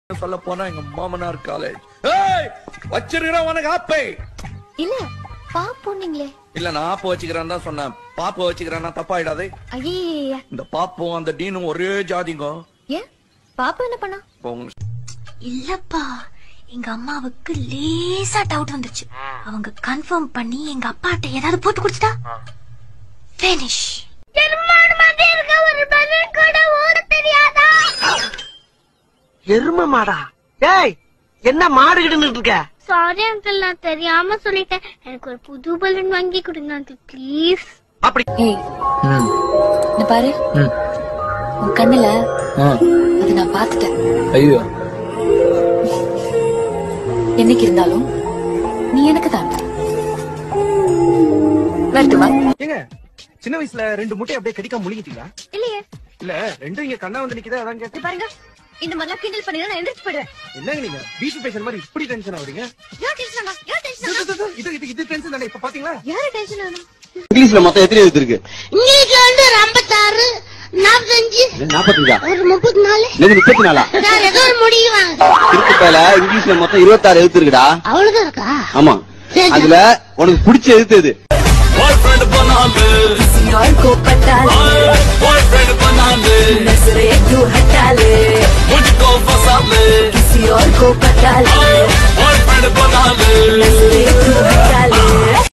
சொல்ல போனா எங்க மாமனார் காலேஜ் ஏய் வச்சிருக்கிறேன் உனக்கு ஆப்பை இல்ல பாப்போன்னீங்களே இல்ல நான் ஆப்ப வச்சுக்கிறேன் தான் சொன்னேன் பாப்ப வச்சுக்கிறேன்னா தப்பாயிடாதே ஐய இந்த பாப்பும் அந்த டீனும் ஒரே ஜாதிங்க ஏன் பாப்பா என்ன பண்ணா இப்போ உங்க இல்லப்பா எங்க அம்மாவுக்கு லேசா டவுட் வந்துச்சு அவங்க கன்ஃபார்ம் பண்ணி எங்க அப்பாட்ட ஏதாவது போட்டு கொடுத்துட்டா finish எரும மாடா டேய் என்ன மாடு கிட்டு இருக்க சாரி அங்கிள் நான் தெரியாம சொல்லிட்டேன் எனக்கு ஒரு புது பலூன் வாங்கி கொடுங்க அங்கிள் ப்ளீஸ் அப்படி ஏய் இந்த பாரு உன் கண்ணுல அது நான் பாத்துட்டேன் ஐயோ என்னைக்கு இருந்தாலும் நீ எனக்கு தான் வரட்டுமா ஏங்க சின்ன வயசுல ரெண்டு முட்டை அப்படியே கடிக்காம முழுங்கிட்டீங்களா இல்லையே இல்ல ரெண்டும் இங்க கண்ணா வந்து நிக்குதா அதான் கேட்டேன் பாருங்க இந்த மாதிரிலாம் கிண்டல் பண்ணி நான் எந்திரிச்சு போயிடுவேன் என்னங்க நீங்க பீச் பேசுற மாதிரி இப்படி டென்ஷன் ஆகுறீங்க யார் டென்ஷன் யார் டென்ஷன் இது, இது, இது, இது இது டென்ஷன் தானே இப்ப பாத்தீங்களா யார் டென்ஷன் ஆனா இங்கிலீஷ்ல மொத்தம் எத்தனை எழுத்து இருக்கு இன்னைக்கு வந்து ஒரு ஐம்பத்தாறு நாற்பத்தஞ்சு நாற்பத்தஞ்சா ஒரு முப்பத்தி நாலு இது முப்பத்தி நாலா சார் ஏதோ ஒரு முடிவாங்க இருக்கு பேல இங்கிலீஷ்ல மொத்தம் இருபத்தாறு எழுத்து இருக்குடா அவ்வளவுதான் இருக்கா ஆமா அதுல உனக்கு பிடிச்ச எழுத்து எது यार को पता ले नजरे क्यों हटा ले किसी और को पता ले नजरे